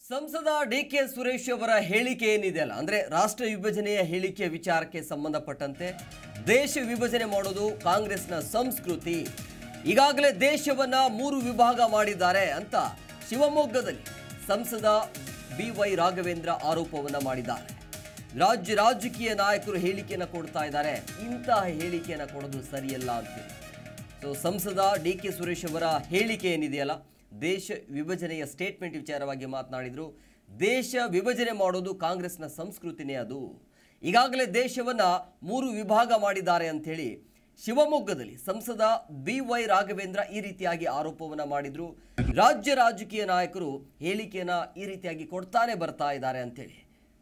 ಸಂಸದ D K Suresh ಅವರ ಹೇಳಿಕೆ ಏನಿದೆಯಲ್ಲ ಅಂದ್ರೆ ರಾಷ್ಟ್ರ ವಿಭಜನೆಯ ಹೇಳಿಕೆಯ ವಿಚಾರಕ್ಕೆ ಸಂಬಂಧಪಟ್ಟಂತೆ ದೇಶ ವಿಭಜನೆ ಮಾಡೋದು ಕಾಂಗ್ರೆಸ್ನ ಸಂಸ್ಕೃತಿ ಈಗಾಗಲೇ ದೇಶವನ್ನ ಮೂರು ವಿಭಾಗ ಮಾಡಿದ್ದಾರೆ ಅಂತ ಶಿವಮೊಗ್ಗದಲ್ಲಿ ಸಂಸದ ಬಿ ವೈ ರಾಘವೇಂದ್ರ ಆರೋಪವನ್ನ ಮಾಡಿದ್ದಾರೆ ರಾಜ್ಯ ರಾಜಕೀಯ ನಾಯಕರು ಹೇಳಿಕೆಯನ್ನು ಕೊಡ್ತಾ ಇದ್ದಾರೆ ಇಂತಹ ಹೇಳಿಕೆಯನ್ನು ಕೊಡೋದು ಸರಿಯಲ್ಲ ಅಂತೇಳಿ ಸೊ ಸಂಸದ ಡಿ ಕೆ ಸುರೇಶ್ ಅವರ ಹೇಳಿಕೆ ಏನಿದೆಯಲ್ಲ ದೇಶ ವಿಭಜನೆಯ ಸ್ಟೇಟ್ಮೆಂಟ್ ವಿಚಾರವಾಗಿ ಮಾತನಾಡಿದರು ದೇಶ ವಿಭಜನೆ ಮಾಡೋದು ಕಾಂಗ್ರೆಸ್ನ ಸಂಸ್ಕೃತಿನೇ ಅದು ಈಗಾಗಲೇ ದೇಶವನ್ನ ಮೂರು ವಿಭಾಗ ಮಾಡಿದ್ದಾರೆ ಅಂಥೇಳಿ ಶಿವಮೊಗ್ಗದಲ್ಲಿ ಸಂಸದ ಬಿ ವೈ ರಾಘವೇಂದ್ರ ಈ ರೀತಿಯಾಗಿ ಆರೋಪವನ್ನ ಮಾಡಿದ್ರು ರಾಜ್ಯ ರಾಜಕೀಯ ನಾಯಕರು ಹೇಳಿಕೆಯನ್ನ ಈ ರೀತಿಯಾಗಿ ಕೊಡ್ತಾನೆ ಬರ್ತಾ ಇದ್ದಾರೆ ಅಂತೇಳಿ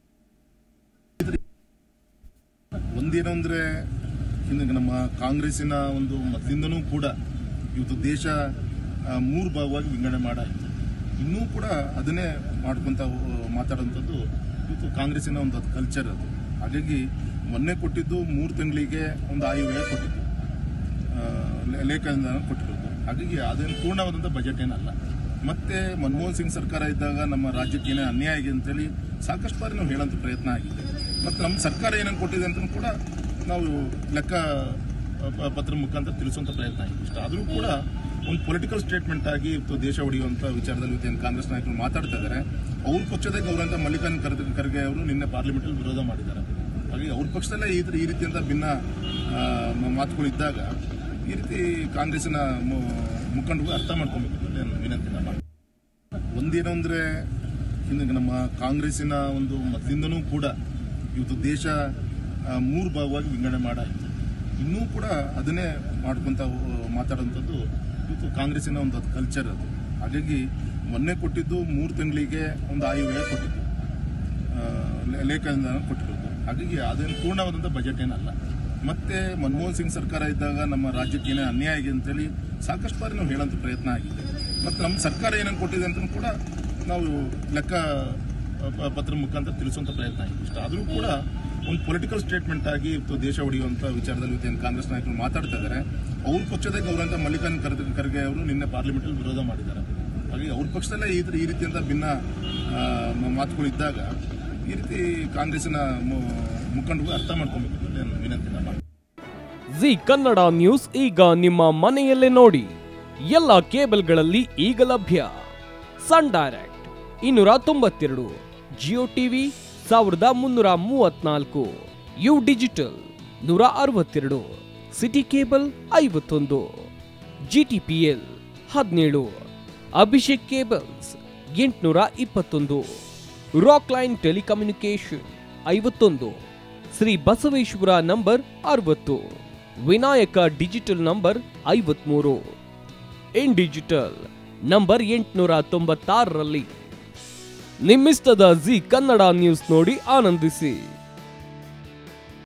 ಒಂದೇನು ಅಂದರೆ ಇನ್ನು ನಮ್ಮ ಕಾಂಗ್ರೆಸ್ಸಿನ ಒಂದು ಮೊದಲಿಂದನೂ ಕೂಡ ಇವತ್ತು ದೇಶ ಆ, ಮೂರು ಭಾಗವಾಗಿ ವಿಂಗಡಣೆ ಮಾಡಾಯಿತು ಇನ್ನೂ ಕೂಡ ಅದನ್ನೇ ಮಾಡ್ಕೊತ ಮಾತಾಡೋಂಥದ್ದು ಇವತ್ತು ಕಾಂಗ್ರೆಸ್ಸಿನ ಒಂದು ಅದು ಕಲ್ಚರ್ ಅದು ಹಾಗಾಗಿ ಮೊನ್ನೆ ಕೊಟ್ಟಿದ್ದು ಮೂರು ತಿಂಗಳಿಗೆ ಒಂದು ಆಯವ್ಯಯ ಕೊಟ್ಟಿದ್ದು ಆ, ಲೇ- ಲೇಖನ ಕೊಟ್ಟಿರೋದು ಹಾಗಾಗಿ ಅದೇನು ಪೂರ್ಣವಾದಂಥ ಬಜೆಟ್ ಏನಲ್ಲ ಮತ್ತೆ ಮನಮೋಹನ್ ಸಿಂಗ್ ಸರ್ಕಾರ ಇದ್ದಾಗ ನಮ್ಮ ರಾಜ್ಯಕ್ಕೆ ಏನೇ ಅನ್ಯಾಯ ಆಗಿದೆ ಅಂತೇಳಿ ಸಾಕಷ್ಟು ಬಾರಿ ನಾವು ಹೇಳೋಂಥ ಪ್ರಯತ್ನ ಆಗಿದೆ ಮತ್ತು ನಮ್ಮ ಸರ್ಕಾರ ಏನೇನು ಕೊಟ್ಟಿದೆ ಅಂತ ಕೂಡ ನಾವು ಲೆಕ್ಕ ಪ- ಪತ್ರ ಮುಖಾಂತರ ತಿಳಿಸುವಂಥ ಪ್ರಯತ್ನ ಆಗಿದೆ ಇಷ್ಟ ಆದರೂ ಕೂಡ ಒಂದು ಪೊಲಿಟಿಕಲ್ ಸ್ಟೇಟ್ಮೆಂಟ್ ಆಗಿ ಇವತ್ತು ದೇಶ ಹೊಡೆಯುವಂಥ ವಿಚಾರದಲ್ಲಿ ಇವತ್ತು ಏನು ಕಾಂಗ್ರೆಸ್ ನಾಯಕರು ಮಾತಾಡ್ತಾ ಇದ್ದಾರೆ ಅವ್ರ ಪಕ್ಷದ ಗೌರವಂತ ಮಲ್ಲಿಕಾರ್ಜುನ ಖರ್ಗೆ ಖರ್ಗೆ ಅವರು ನಿನ್ನೆ ಪಾರ್ಲಿಮೆಂಟಲ್ಲಿ ವಿರೋಧ ಮಾಡಿದ್ದಾರೆ ಹಾಗಾಗಿ ಅವ್ರ ಪಕ್ಷದಲ್ಲೇ ಈ ಈ ರೀತಿಯಂಥ ಭಿನ್ನ ಆ, ಮ- ಮಾತುಗಳಿದ್ದಾಗ ಈ ರೀತಿ ಕಾಂಗ್ರೆಸ್ಸಿನ ಮು- ಮುಖಂಡರು ಅರ್ಥ ಮಾಡ್ಕೊಬೇಕು ಅಂತ ನಾನು ವಿನಂತಿನ ಮಾಡಿ ಒಂದೇನು ಅಂದರೆ ಇನ್ನು ನಮ್ಮ ಕಾಂಗ್ರೆಸ್ಸಿನ ಒಂದು ಮೊದಲಿಂದನೂ ಕೂಡ ಇವತ್ತು ದೇಶ ಆ, ಮೂರು ಭಾಗವಾಗಿ ವಿಂಗಡಣೆ ಮಾಡಾಯಿತು ಇನ್ನೂ ಕೂಡ ಅದನ್ನೇ ಮಾಡ್ಕೊತ ಮಾತಾಡೋಂಥದ್ದು ಇವತ್ತು ಕಾಂಗ್ರೆಸ್ಸಿನ ಒಂದು ಅದು ಕಲ್ಚರ್ ಅದು ಹಾಗಾಗಿ ಮೊನ್ನೆ ಕೊಟ್ಟಿದ್ದು ಮೂರು ತಿಂಗಳಿಗೆ ಒಂದು ಆಯವ್ಯಯ ಕೊಟ್ಟಿದ್ದು ಆ, ಲೇ- ಲೇಖನ ಕೊಟ್ಟಿರೋದು ಹಾಗಾಗಿ ಅದೇನು ಪೂರ್ಣವಾದಂಥ ಬಜೆಟ್ ಏನಲ್ಲ ಮತ್ತೆ ಮನಮೋಹನ್ ಸಿಂಗ್ ಸರ್ಕಾರ ಇದ್ದಾಗ ನಮ್ಮ ರಾಜ್ಯಕ್ಕೆ ಏನೇ ಅನ್ಯಾಯ ಆಗಿದೆ ಅಂತೇಳಿ ಸಾಕಷ್ಟು ಬಾರಿ ನಾವು ಹೇಳೋಂಥ ಪ್ರಯತ್ನ ಆಗಿದೆ ಮತ್ತು ನಮ್ಮ ಸರ್ಕಾರ ಏನೇನು ಕೊಟ್ಟಿದೆ ಅಂತ ಕೂಡ ನಾವು ಲೆಕ್ಕ ಪ- ಪತ್ರ ಮುಖಾಂತರ ತಿಳಿಸುವಂಥ ಪ್ರಯತ್ನ ಆಗಿದೆ ಇಷ್ಟ ಆದರೂ ಕೂಡ ಒಂದು ಪೊಲಿಟಿಕಲ್ ಸ್ಟೇಟ್ಮೆಂಟ್ ಆಗಿ ಇವತ್ತು ದೇಶ ಹೊಡೆಯುವಂಥ ವಿಚಾರದಲ್ಲಿ ಇವತ್ತು ಏನು ಕಾಂಗ್ರೆಸ್ ನಾಯಕರು ಮಾತಾಡ್ತಾ ಇದ್ದಾರೆ ಅವ್ರ ಪಕ್ಷದ ಗೌರವಂತ ಮಲ್ಲಿಕಾರ್ಜುನ ಖರ್ಗೆ ಖರ್ಗೆ ಅವರು ನಿನ್ನೆ ಪಾರ್ಲಿಮೆಂಟಲ್ಲಿ ವಿರೋಧ ಮಾಡಿದ್ದಾರೆ ಹಾಗಾಗಿ ಅವ್ರ ಪಕ್ಷದಲ್ಲೇ ಈ ಈ ರೀತಿಯಂಥ ಭಿನ್ನ ಆ, ಮ- ಮಾತುಗಳಿದ್ದಾಗ ಈ ರೀತಿ ಕಾಂಗ್ರೆಸ್ಸಿನ ಮು- ಮುಖಂಡರು ಅರ್ಥ ಮಾಡ್ಕೊಬೇಕು ಅಂತ ನಾನು ವಿನಂತಿನ ಮಾಡಿ ಜಿ ಕನ್ನಡ ನ್ಯೂಸ್ ಈಗ ನಿಮ್ಮ ಮನೆಯಲ್ಲೇ ನೋಡಿ ಎಲ್ಲ ಕೇಬಲ್ಗಳಲ್ಲಿ ಈಗ ಲಭ್ಯ ಸನ್ ಡೈರೆಕ್ಟ್ ಇನ್ನೂರ ತೊಂಬತ್ತೆರಡು ಜಿಯೋ ಟಿವಿ ಸಾವಿರದ ಮುನ್ನೂರ ಮೂವತ್ನಾಲ್ಕು ಯು ಡಿಜಿಟಲ್ ನೂರ ಅರವತ್ತೆರಡು ಸಿಟಿ ಕೇಬಲ್ ಐವತ್ತೊಂದು ಜಿಟಿಪಿಎಲ್ ಹದಿನೇಳು ಅಭಿಷೇಕ್ ಕೇಬಲ್ಸ್ ಎಂಟುನೂರ ಇಪ್ಪತ್ತೊಂದು ರಾಕ್ ಲೈನ್ ಟೆಲಿಕಮ್ಯುನಿಕೇಶನ್ ಐವತ್ತೊಂದು ಶ್ರೀ ಬಸವೇಶ್ವರ ನಂಬರ್ ಅರವತ್ತು ವಿನಾಯಕ ಡಿಜಿಟಲ್ ನಂಬರ್ ಐವತ್ಮೂರು ಇನ್ ಡಿಜಿಟಲ್ ನಂಬರ್ ಎಂಟುನೂರ ತೊಂಬತ್ತಾರರಲ್ಲಿ ನಿಮ್ಮಿಸ್ತದ ಜಿ ಕನ್ನಡ ನ್ಯೂಸ್ ನೋಡಿ ಆನಂದಿಸಿ